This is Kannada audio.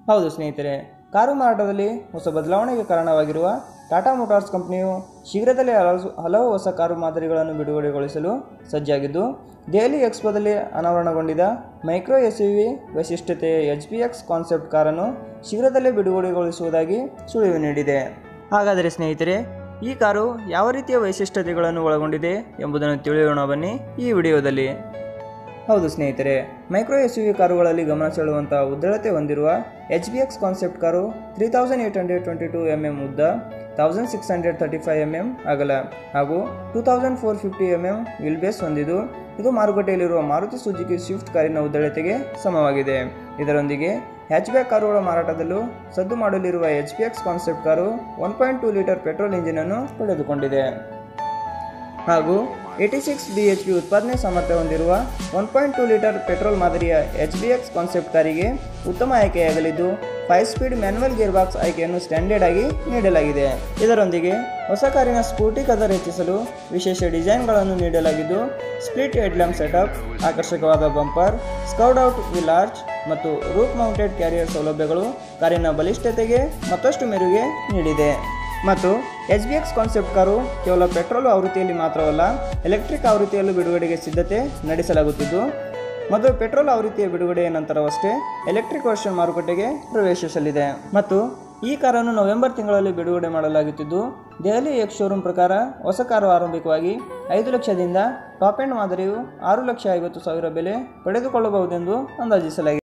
ಹೌದು ಸ್ನೇಹಿತರೆ ಕಾರು ಮಾರಾಟದಲ್ಲಿ ಹೊಸ ಬದಲಾವಣೆಗೆ ಕಾರಣವಾಗಿರುವ ಟಾಟಾ ಮೋಟಾರ್ಸ್ ಕಂಪನಿಯು ಶೀಘ್ರದಲ್ಲೇ ಹಲವು ಹಲವು ಹೊಸ ಕಾರು ಮಾದರಿಗಳನ್ನು ಬಿಡುಗಡೆಗೊಳಿಸಲು ಸಜ್ಜಾಗಿದ್ದು ದೆಹಲಿ ಎಕ್ಸ್ಪೋದಲ್ಲಿ ಅನಾವರಣಗೊಂಡಿದ್ದ ಮೈಕ್ರೋ ಎಸ್ ಯು ವಿ ವೈಶಿಷ್ಟ್ಯತೆಯ ಎಚ್ ಪಿ ಎಕ್ಸ್ ಕಾನ್ಸೆಪ್ಟ್ ಕಾರನ್ನು ಶೀಘ್ರದಲ್ಲೇ ಬಿಡುಗಡೆಗೊಳಿಸುವುದಾಗಿ ಸುಳಿವು ನೀಡಿದೆ ಹಾಗಾದರೆ ಸ್ನೇಹಿತರೆ ಈ ಕಾರು ಯಾವ ರೀತಿಯ ವೈಶಿಷ್ಟ್ಯತೆಗಳನ್ನು ಒಳಗೊಂಡಿದೆ ಎಂಬುದನ್ನು ತಿಳಿಯೋಣ ಬನ್ನಿ ಈ ವಿಡಿಯೋದಲ್ಲಿ ಹೌದು ಸ್ನೇಹಿತರೆ ಮೈಕ್ರೋ ಎಸ್ ಯು ವಿ ಕಾರುಗಳಲ್ಲಿ ಗಮನ ಸೆಳೆಯುವಂಥ ಉದ್ದಳತೆ ಹೊಂದಿರುವ H B X concept car three thousand eight hundred twenty two M M ಉದ್ದ thousand six hundred thirty five M M ಅಗಲ ಹಾಗೂ two thousand four fifty M M wheel base ಹೊಂದಿದ್ದು ಇದು ಮಾರುಕಟ್ಟೆಯಲ್ಲಿರುವ ಮಾರುತಿ ಸುಜುಕಿ ಸ್ವಿಫ್ಟ್ ಕಾರಿನ ಉದ್ದಳತೆಗೆ ಸಮವಾಗಿದೆ ಇದರೊಂದಿಗೆ ಹ್ಯಾಚ್ಬ್ಯಾಕ್ ಕಾರುಗಳ ಮಾರಾಟದಲ್ಲೂ ಸದ್ದು ಮಾಡಲಿರುವ H P X concept car one point two litre petrol ಇಂಜಿನನ್ನು ಪಡೆದುಕೊಂಡಿದೆ ಹಾಗೂ eighty six B H P ಉತ್ಪಾದನೆ ಸಾಮರ್ಥ್ಯ ಹೊಂದಿರುವ one point two litre petrol ಮಾದರಿಯ ಎಚ್ ಬಿ ಎಕ್ಸ್ ಕಾನ್ಸೆಪ್ಟ್ ಕಾರಿಗೆ ಉತ್ತಮ ಆಯ್ಕೆಯಾಗಲಿದ್ದು five speed manual gear box ಆಯ್ಕೆಯನ್ನು ಸ್ಟ್ಯಾಂಡರ್ಡ್ ಆಗಿ ನೀಡಲಾಗಿದೆ ಇದರೊಂದಿಗೆ ಹೊಸ ಕಾರಿನ ಸ್ಫೂರ್ತಿ ಕದರ್ ಹೆಚ್ಚಿಸಲು ವಿಶೇಷ ಡಿಸೈನ್ಗಳನ್ನು ನೀಡಲಾಗಿದ್ದು ಸ್ಪ್ಲಿಟ್ ಹೆಡ್ಲ್ಯಾಂಪ್ ಸೆಟಪ್ ಆಕರ್ಷಕವಾದ ಬಂಪರ್ ಸ್ಕೌಡ್ ಔಟ್ ವಿಲ್ ಆರ್ಚ್ ಮತ್ತು ರೂಟ್ ಮೌಂಟೆಡ್ ಕ್ಯಾರಿಯರ್ ಸೌಲಭ್ಯಗಳು ಕಾರಿನ ಬಲಿಷ್ಠತೆಗೆ ಮತ್ತಷ್ಟು ಮೆರುಗೆ ನೀಡಿದೆ ಮತ್ತು H B X concept car ಕೇವಲ ಪೆಟ್ರೋಲ್ ಆವೃತ್ತಿಯಲ್ಲಿ ಮಾತ್ರವಲ್ಲ ಎಲೆಕ್ಟ್ರಿಕ್ ಆವೃತ್ತಿಯಲ್ಲೂ ಬಿಡುಗಡೆಗೆ ಸಿದ್ಧತೆ ನಡೆಸಲಾಗುತ್ತಿದ್ದು ಮತ್ತು ಪೆಟ್ರೋಲ್ ಆವೃತ್ತಿಯ ಬಿಡುಗಡೆಯ ನಂತರವಷ್ಟೇ ಎಲೆಕ್ಟ್ರಿಕ್ ವರ್ಷನ್ ಮಾರುಕಟ್ಟೆಗೆ ಪ್ರವೇಶಿಸಲಿದೆ ಮತ್ತು ಈ ಕಾರನ್ನು ನವೆಂಬರ್ ತಿಂಗಳಲ್ಲಿ ಬಿಡುಗಡೆ ಮಾಡಲಾಗುತ್ತಿದ್ದು ದೆಹಲಿ ಎಕ್ಸ್ ಶೋರೂಮ್ ಪ್ರಕಾರ ಹೊಸ ಕಾರು ಆರಂಭಿಕವಾಗಿ ಐದು ಲಕ್ಷದಿಂದ ಟಾಪ್ ಎಂಡ್ ಮಾದರಿಯು ಆರು ಲಕ್ಷ ಐವತ್ತು ಸಾವಿರ ಬೆಲೆ ಪಡೆದುಕೊಳ್ಳಬಹುದೆಂದು ಅಂದಾಜಿಸಲಾಗಿದೆ